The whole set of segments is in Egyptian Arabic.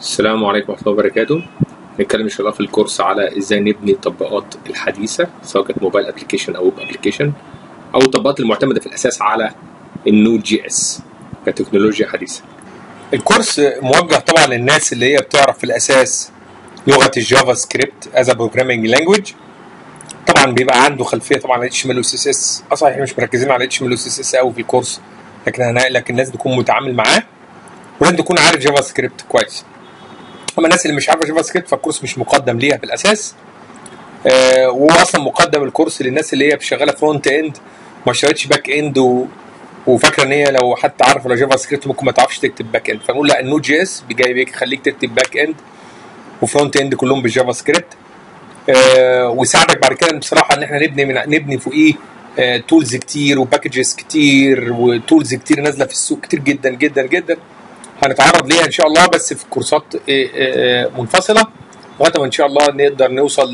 السلام عليكم ورحمة الله وبركاته نتكلم إن شاء الله في الكورس على إزاي نبني التطبيقات الحديثة سواء كانت موبايل أبلكيشن أو ويب أبلكيشن أو التطبيقات المعتمدة في الأساس على النود جي إس كتكنولوجيا حديثة الكورس موجه طبعا للناس اللي هي بتعرف في الاساس لغه الجافا سكريبت از بروجرامينج لانجويج طبعا بيبقى عنده خلفيه طبعا على اتش ام ال و سي اس اس اه صحيح مش مركزين على اتش ام ال و سي اس اس قوي في الكورس لكن انا لكن لازم تكون متعامل معاه ولازم تكون عارف جافا سكريبت كويس اما الناس اللي مش عارفه جافا سكريبت فالكورس مش مقدم ليها في الاساس آه وهو اصلا مقدم الكورس للناس اللي هي شغاله فرونت اند ما اشتغلتش باك اند و وفاكره ان هي لو حتى عارف ولا جافا سكريبت ممكن ما تعرفش تكتب باك اند فنقول لا النود جي اس جاي بيخليك تكتب باك اند وفرونت اند كلهم بالجافا سكريبت آه ويساعدك بعد كده بصراحه ان احنا نبني من نبني فوقيه آه تولز كتير وباكجز كتير وتولز كتير نازله في السوق كتير جدا جدا جدا هنتعرض ليها ان شاء الله بس في كورسات آه آه منفصله لغايه ما ان شاء الله نقدر نوصل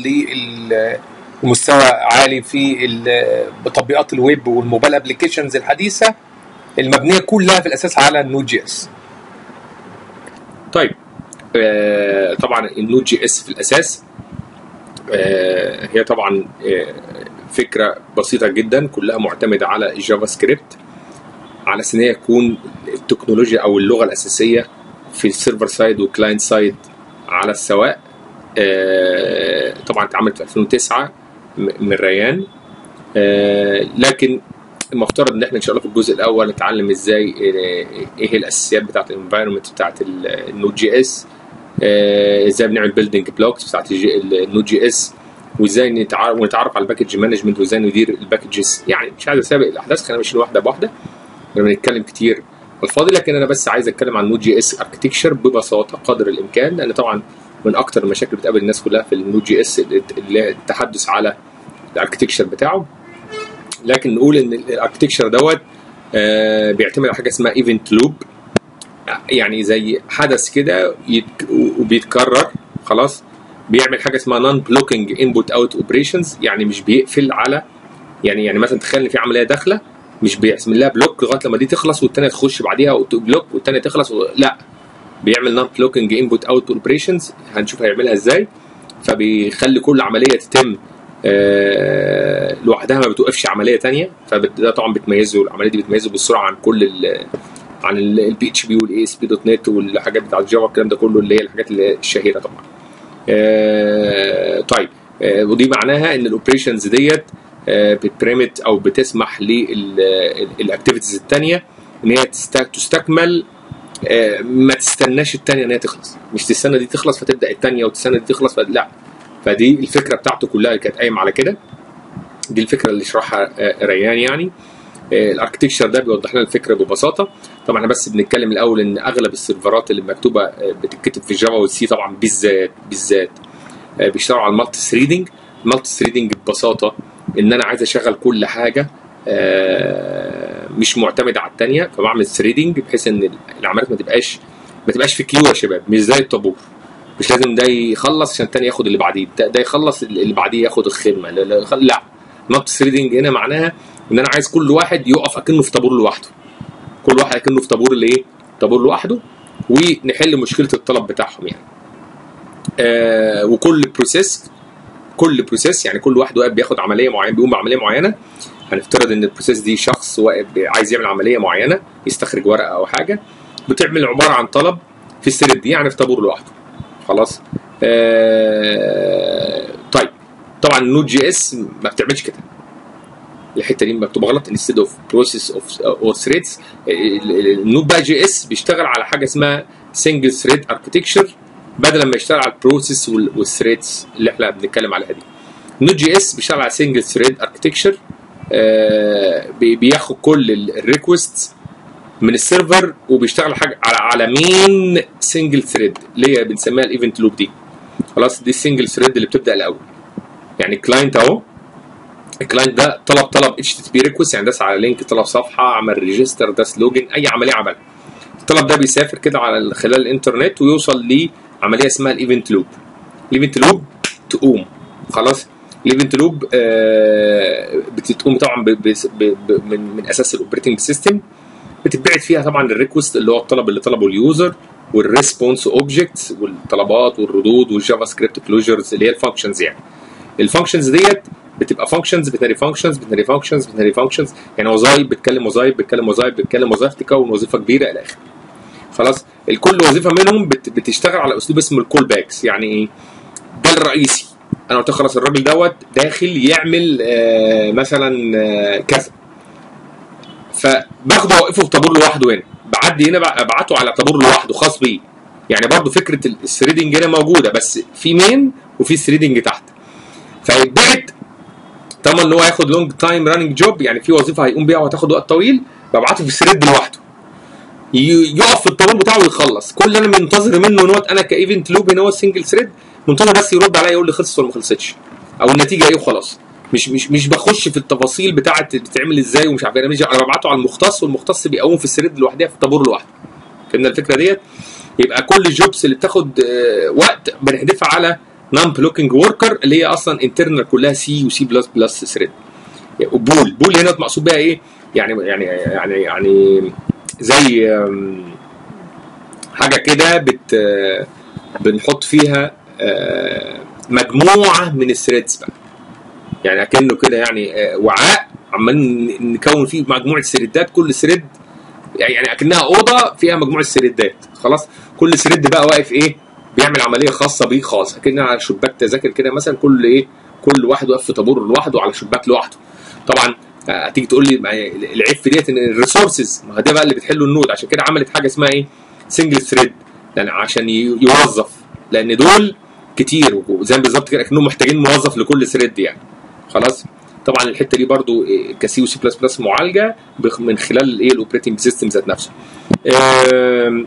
لمستوى عالي في تطبيقات الويب والموبايل ابلكيشنز الحديثه المبنيه كلها في الاساس على النود جي اس طيب آه طبعا النود جي اس في الأساس آه هي طبعا آه فكرة بسيطة جدا كلها معتمدة على الجافا سكريبت على أساس إن هي تكون التكنولوجيا أو اللغة الأساسية في السيرفر سايد والكلاينت سايد على السواء آه طبعا اتعملت في 2009 من ريان آه لكن المفترض ان احنا ان شاء الله في الجزء الاول نتعلم ازاي ايه الاساسيات بتاعه الانفايرمنت بتاعه النود جي اس ازاي بنعمل بيلدينج بلوكس بتاعه النود جي اس وازاي نتعرف ونتعرف على الباكج مانجمنت وازاي ندير الباكجز يعني مش عايز اسابق الاحداث خلينا ماشيين واحده بواحده لما نتكلم كتير الفاضي لكن انا بس عايز اتكلم عن نود جي اس اركتكشر ببساطه قدر الامكان لان طبعا من اكتر المشاكل اللي بتقابل الناس كلها في النود جي اس التحدث على الاركتكشر بتاعه لكن نقول ان الاركتكشر دوت آه بيعتمد على حاجه اسمها ايفنت لوب يعني زي حدث كده وبيتكرر خلاص بيعمل حاجه اسمها نون بلوكينج انبوت اوت اوبريشنز يعني مش بيقفل على يعني يعني مثلا تخيل ان في عمليه داخله مش بيعمل لها بلوك لغايه لما دي تخلص والثانيه تخش بعديها بلوك والثانيه تخلص و... لا بيعمل نون بلوكينج انبوت اوت اوبريشنز هنشوف هيعملها ازاي فبيخلي كل عمليه تتم آه لوحدها ما بتوقفش عمليه تانية فده طبعا بتميزه العمليه دي بتميزه بالسرعه عن كل ال عن البي اتش بي والاي اس بي دوت نت والحاجات بتاعت جافا الكلام ده كله اللي هي الحاجات الشهيره طبعا. آه طيب آه ودي معناها ان الاوبريشنز ديت بتبريمت او بتسمح للاكتيفيتيز الثانيه ان هي تستكمل ما تستناش الثانيه ان هي تخلص مش تستنى دي تخلص فتبدا الثانيه وتستنى دي تخلص لا فدي الفكره بتاعته كلها كانت قايمه على كده دي الفكره اللي شرحها ريان يعني الاركتكشر ده بيوضح لنا الفكره ببساطه طبعا احنا بس بنتكلم الاول ان اغلب السيرفرات اللي مكتوبه بتتكتب في جافا والسي طبعا بالذات بالذات بيشتغلوا على المالتي ثريدنج المالتي ثريدنج ببساطه ان انا عايز اشغل كل حاجه مش معتمده على الثانيه فبعمل ثريدنج بحيث ان العمليات ما تبقاش ما تبقاش في كيو يا شباب مش زي الطابور مش لازم ده يخلص عشان التاني ياخد اللي بعديه ده يخلص اللي بعديه ياخد الخدمه لا, لا. نوت ثريدنج هنا معناها ان انا عايز كل واحد يقف اكنه في طابور لوحده كل واحد اكنه في طابور الايه طابور لوحده ونحل مشكله الطلب بتاعهم يعني آه وكل بروسيس كل بروسيس يعني كل واحد واقف بياخد عمليه معينه بيقوم بعمليه معينه هنفترض ان البروسيس دي شخص واقف عايز يعمل عمليه معينه يستخرج ورقه او حاجه بتعمل عباره عن طلب في الثريد دي يعني في طابور لوحده خلاص آه طيب طبعا النود جي اس ما بتعملش كده الحته دي مكتوبه غلط انستد اوف بروسيس اوف اور ثريدز النود بقى جي اس بيشتغل على حاجه اسمها سنجل ثريد اركتكشر بدل ما يشتغل على البروسيس والثريدز اللي احنا بنتكلم عليها دي النود جي اس بيشتغل على سنجل ثريد اركتكشر آه بياخد كل الريكوست من السيرفر وبيشتغل حاجه على على مين سنجل ثريد اللي هي بنسميها الايفنت لوب دي خلاص دي السنجل ثريد اللي بتبدا الاول يعني كلاينت اهو الكلاينت ده طلب طلب اتش تي بي ريكوست يعني داس على لينك طلب صفحه عمل ريجستر داس لوجن اي عمليه عملها الطلب ده بيسافر كده على خلال الانترنت ويوصل لعمليه اسمها الايفنت لوب الايفنت لوب تقوم خلاص الايفنت لوب آه بتقوم طبعا ب ب ب من, من اساس الاوبريتنج سيستم بتتبعت فيها طبعا الريكوست اللي هو الطلب اللي طلبه اليوزر والريسبونس اوبجكتس والطلبات والردود والجافا سكريبت كلوجرز اللي هي الفانكشنز يعني الفانكشنز ديت بتبقى فانكشنز بتنري فانكشنز بتنري فانكشنز بتنري فانكشنز يعني وظائف بتكلم وظائف بتكلم وظائف بتكلم وظائف تكون وظيفه كبيره الى اخره خلاص الكل وظيفه منهم بت- بتشتغل على اسلوب اسمه الكول باكس يعني ايه ده الرئيسي انا قلت خلاص الراجل دوت داخل يعمل آه مثلا آه كذا فباخده واوقفه في طابور لوحده هنا بعدي هنا بقى ابعته على طابور لوحده خاص بيه يعني برضو فكره الثريدنج هنا موجوده بس في مين وفي ثريدنج تحت فيتبعت طالما ان هو هياخد لونج تايم راننج جوب يعني في وظيفه هيقوم بيها وهتاخد وقت طويل ببعته في الثريد لوحده ي- يقف في الطابور بتاعه ويخلص كل اللي انا منتظر منه ان هو انا كايفنت لوب ان هو سنجل ثريد منتظر بس يرد عليا يقول لي خلصت ولا ما خلصتش او النتيجه ايه وخلاص مش مش مش بخش في التفاصيل بتاعه بتتعمل ازاي ومش عارف إيه. انا مش انا ببعته على المختص والمختص بيقوم في الثريد لوحدها في الطابور لوحده فهمنا الفكره ديت يبقى كل الجوبس اللي بتاخد آه، وقت بنحذفها على نون بلوكينج وركر اللي هي اصلا انترنال كلها سي وسي بلس بلس ثريد بول بول هنا مقصود بيها ايه يعني يعني يعني يعني زي آم، حاجه كده بت آه، بنحط فيها آه، مجموعه من الثريدز بقى يعني اكنه كده يعني آه، وعاء عمالين نكون فيه مجموعه ثريدات كل ثريد يعني اكنها اوضه فيها مجموعه ثريدات خلاص كل ثريد بقى واقف ايه بيعمل عمليه خاصه بيه خاص اكنها على شباك تذاكر كده مثلا كل ايه كل واحد واقف في طابور لوحده على شباك لوحده طبعا آه، هتيجي تقول لي ما هي العيب في ديت ان الريسورسز ما هو ده بقى اللي بتحله النود عشان كده عملت حاجه اسمها ايه سنجل ثريد لان عشان ي- يوظف لان دول كتير وزي ما بالظبط كده كانهم محتاجين موظف لكل ثريد يعني خلاص طبعا الحته دي برضو إيه، كسي وسي بلس بلس معالجه بخ- من خلال الايه الاوبريتنج سيستم ذات نفسه آم،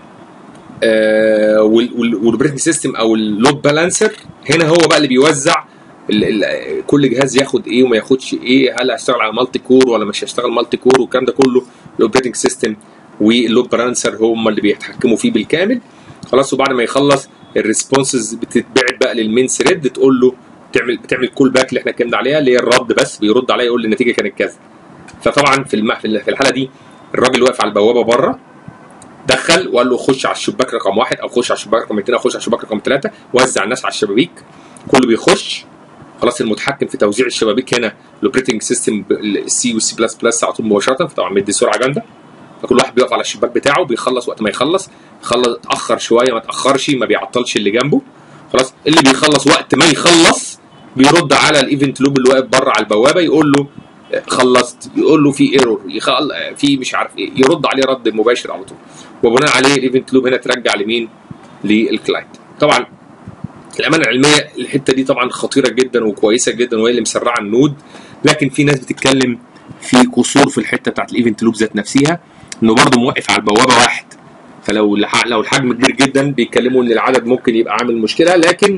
آه، وال- وال- والاوبريتنج سيستم او اللود بالانسر هنا هو بقى اللي بيوزع ال ال كل جهاز ياخد ايه وما ياخدش ايه هل هشتغل على مالتي كور ولا مش هشتغل مالتي كور والكلام ده كله الاوبريتنج سيستم واللود بالانسر هم اللي بيتحكموا فيه بالكامل خلاص وبعد ما يخلص الريسبونسز بتتبعت بقى للمين ثريد تقول له بتعمل بتعمل كول باك اللي احنا اتكلمنا عليها اللي هي الرد بس بيرد عليا يقول لي النتيجه كانت كذا فطبعا في الم- في الحاله دي الراجل واقف على البوابه بره دخل وقال له خش على الشباك رقم واحد او خش على الشباك رقم اثنين او خش على الشباك رقم ثلاثه وزع الناس على الشبابيك كله بيخش خلاص المتحكم في توزيع الشبابيك هنا الاوبريتنج سيستم السي والسي بلس بلس على طول مباشره فطبعا مدي سرعه جامده فكل واحد بيقف على الشباك بتاعه بيخلص وقت ما يخلص يخلص اتاخر شويه ما اتاخرش ما بيعطلش اللي جنبه خلاص اللي بيخلص وقت ما يخلص بيرد على الايفنت لوب اللي واقف بره على البوابه يقول له آه، خلصت يقول له في ايرور يخل... آه، في مش عارف ايه يرد عليه رد مباشر على طول وبناء عليه الايفنت لوب هنا ترجع لمين للكلاينت طبعا الامانه العلميه الحته دي طبعا خطيره جدا وكويسه جدا وهي اللي مسرعه النود لكن في ناس بتتكلم في قصور في الحته بتاعت الايفنت لوب ذات نفسها انه برضه موقف على البوابه واحد فلو الح- لو الحجم كبير جدا بيتكلموا ان العدد ممكن يبقى عامل مشكله لكن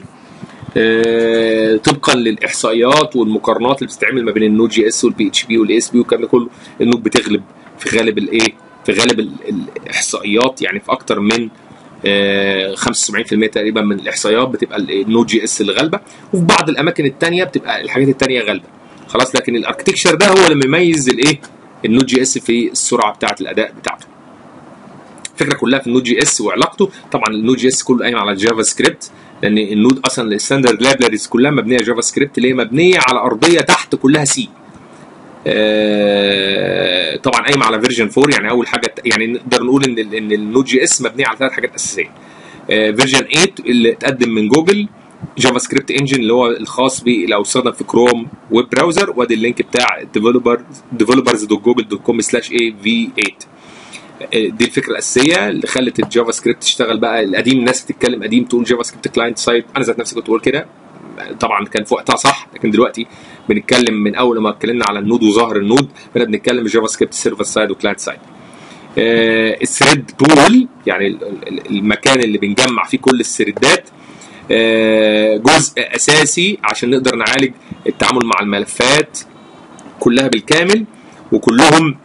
آه، طبقا للاحصائيات والمقارنات اللي بتتعمل ما بين النود جي اس والبي اتش بي والاي اس بي والكلام ده كله النود بتغلب في غالب الايه في غالب ال- الاحصائيات يعني في اكتر من آه، 75% تقريبا من الاحصائيات بتبقى النود جي اس اللي غالبه وفي بعض الاماكن الثانيه بتبقى الحاجات الثانيه غالبه خلاص لكن الاركتكشر ده هو اللي مميز الايه النود جي اس في السرعه بتاعه الاداء بتاعته الفكره كلها في النود جي اس وعلاقته طبعا النود جي اس كله قايم على جافا سكريبت لان النود اصلا الستاندرد لايبراريز كلها مبنيه جافا سكريبت اللي هي مبنيه على ارضيه تحت كلها سي آه، طبعا قايم على فيرجن 4 يعني اول حاجه يعني نقدر نقول ان ال- ان النود جي اس مبنيه على ثلاث حاجات اساسيه فيرجن 8 اللي اتقدم من جوجل جافا سكريبت انجن اللي هو الخاص بيه لو استخدم في كروم ويب براوزر وادي اللينك بتاع ديفلوبر ديفلوبرز دوت جوجل دوت كوم سلاش اي في 8 دي الفكره الاساسيه اللي خلت الجافا سكريبت تشتغل بقى القديم الناس بتتكلم قديم تقول جافا سكريبت كلاينت سايد انا ذات نفسي كنت بقول كده طبعا كان في وقتها صح لكن دلوقتي بنتكلم من اول ما اتكلمنا على النود وظهر النود بقينا بنتكلم جافا سكريبت سيرفر سايد وكلاينت سايد آه، الثريد بول يعني ال- ال- المكان اللي بنجمع فيه كل الثريدات آه، جزء اساسي عشان نقدر نعالج التعامل مع الملفات كلها بالكامل وكلهم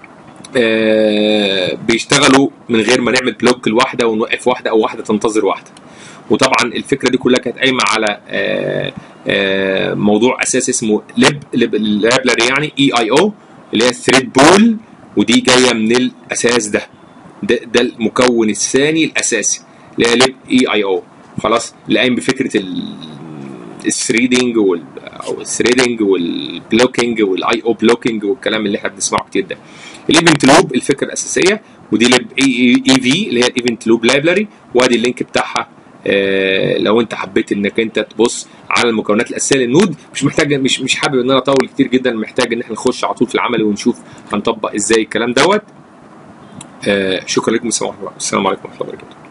آه، بيشتغلوا من غير ما نعمل بلوك لواحده ونوقف واحده او واحده تنتظر واحده وطبعا الفكره دي كلها كانت قايمه على آه، آه، موضوع اساسي اسمه ليب ليبلري يعني اي اي او اللي هي ثريد بول ودي جايه من الاساس ده ده ده المكون الثاني الاساسي اللي هي ليب اي اي او خلاص اللي قايم بفكره الثريدنج وال او الثريدنج والبلوكينج والاي او بلوكينج والكلام اللي احنا بنسمعه كتير ده الايفنت لوب الفكره الاساسيه ودي ليب اي اي في اللي هي الايفنت لوب لايبراري وادي اللينك بتاعها آه، لو انت حبيت انك انت تبص على المكونات الاساسيه للنود مش محتاج مش مش حابب ان انا اطول كتير جدا محتاج ان احنا نخش على طول في العمل ونشوف هنطبق ازاي الكلام دوت آه، شكرا لكم السلام عليكم ورحمه الله وبركاته